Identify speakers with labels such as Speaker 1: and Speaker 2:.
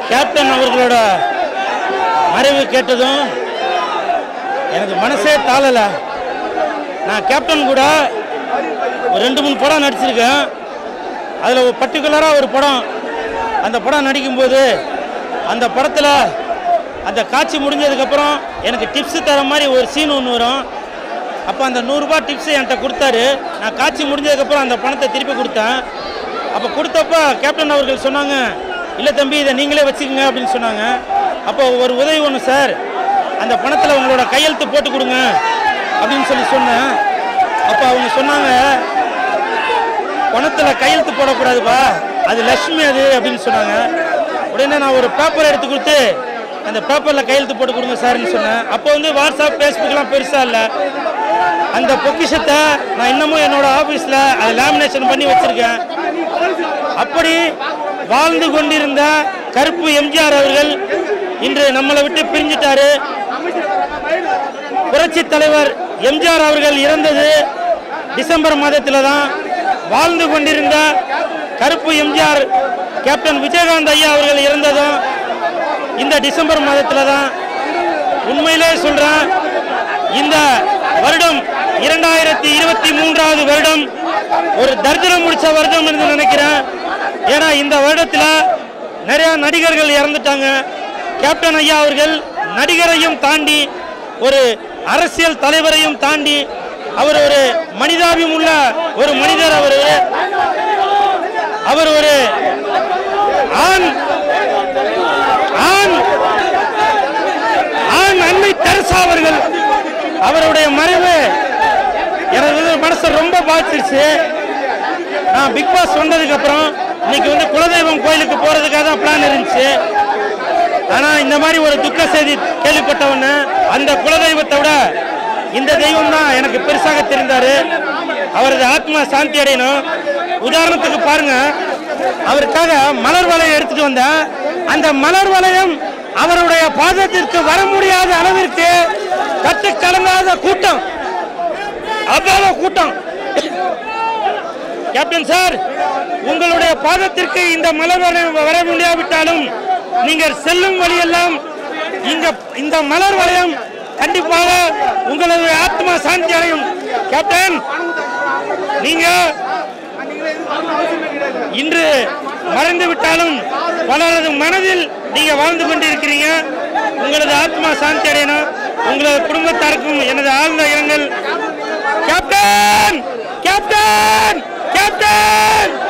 Speaker 1: captain அவர்களோட மறைவு கேட்டதும் எனக்கு மனசே தாளலை நான் கேப்டன் கூட ஒரு ரெண்டு மூணு படம் நடிச்சிருக்கேன் அதில் ஒரு பர்டிகுலராக ஒரு படம் அந்த படம் நடிக்கும்போது அந்த படத்தில் அந்த காட்சி முடிஞ்சதுக்கப்புறம் எனக்கு டிப்ஸ் தர மாதிரி ஒரு சீன் ஒன்று வரும் அப்போ அந்த நூறுரூபா டிப்ஸ் என்கிட்ட கொடுத்தாரு நான் காட்சி முடிஞ்சதுக்கப்புறம் அந்த பணத்தை திருப்பி கொடுத்தேன் அப்போ கொடுத்தப்ப கேப்டன் அவர்கள் சொன்னாங்க இல்லை தம்பி இதை நீங்களே வச்சுக்கோங்க அப்படின்னு சொன்னாங்க அப்போ ஒரு உதவி ஒன்று சார் அந்த பணத்தில் உங்களோட கையெழுத்து போட்டு கொடுங்க அப்படின்னு சொல்லி சொன்னேன் அப்போ அவங்க சொன்னாங்க பணத்தில் கையெழுத்து போடக்கூடாதுப்பா அது லட்சுமி அது அப்படின்னு சொன்னாங்க உடனே நான் ஒரு பேப்பர் எடுத்து கொடுத்து அந்த பேப்பரில் கையெழுத்து போட்டு கொடுங்க சார்னு சொன்னேன் அப்போ வந்து வாட்ஸ்அப் ஃபேஸ்புக்லாம் பெருசாக இல்லை அந்த பொக்கிஷத்தை நான் இன்னமும் என்னோட ஆஃபீஸில் அதை லேமினேஷன் பண்ணி வச்சுருக்கேன் அப்படி வாழ்ந்து கொண்டிருந்த கருப்பு எம்ஜிஆர் அவர்கள் இன்று நம்மளை விட்டு பிரிஞ்சிட்டாரு புரட்சி தலைவர் எம்ஜிஆர் அவர்கள் இறந்தது டிசம்பர் மாதத்தில் தான் வாழ்ந்து கொண்டிருந்த கருப்பு எம்ஜிஆர் கேப்டன் விஜயகாந்த் ஐயா அவர்கள் இறந்ததும் இந்த டிசம்பர் மாதத்தில் தான் உண்மையிலே சொல்றேன் இந்த வருடம் இரண்டாயிரத்தி இருபத்தி மூன்றாவது வருடம் ஒரு தரித்திரம் முடிச்ச வருடம் என்று நினைக்கிறேன் ஏன்னா இந்த வருடத்தில் நிறைய நடிகர்கள் இறந்துட்டாங்க கேப்டன் ஐயா அவர்கள் நடிகரையும் தாண்டி ஒரு அரசியல் தலைவரையும் தாண்டி அவர் ஒரு மனிதாபியம் உள்ள ஒரு மனிதர் அவர் அவர் ஒரு ஆண் ஆண் ஆண் அன்னை தெரசா அவர்கள் அவருடைய மறைவு எனது மனசை ரொம்ப பாதிச்சிருச்சு நான் பிக் பாஸ் வந்ததுக்கு அப்புறம் இன்னைக்கு வந்து குலதெய்வம் கோயிலுக்கு போறதுக்காக தான் பிளான் இருந்துச்சு ஆனா இந்த மாதிரி ஒரு துக்க செய்தி கேள்விப்பட்டவொன்னு அந்த குலதெய்வத்தை விட இந்த தெய்வம் தான் எனக்கு பெருசாக தெரிந்தாரு அவரது ஆத்மா சாந்தி அடையணும் உதாரணத்துக்கு பாருங்க அவருக்காக மலர் வளையம் எடுத்துட்டு வந்தேன் அந்த மலர் வளையம் அவருடைய பாதத்திற்கு வர முடியாத அளவிற்கு கட்டுக்கடங்காத கூட்டம் அவ்வளவு கூட்டம் கேப்டன் சார் உங்களுடைய பாதத்திற்கு இந்த மலர் வளையம் வர முடியாவிட்டாலும் நீங்கள் செல்லும் வழியெல்லாம் இங்க இந்த மலர் வளையம் கண்டிப்பாக உங்களது ஆத்மா சாந்தி அடையும் கேப்டன் நீங்க இன்று மறைந்து விட்டாலும் பலரது மனதில் நீங்க வாழ்ந்து கொண்டிருக்கிறீங்க உங்களது ஆத்மா சாந்தி அடையணும் உங்களது குடும்பத்தாருக்கும் எனது ஆழ்ந்த இரங்கல் கேப்டன் கேப்டன் கேப்டன்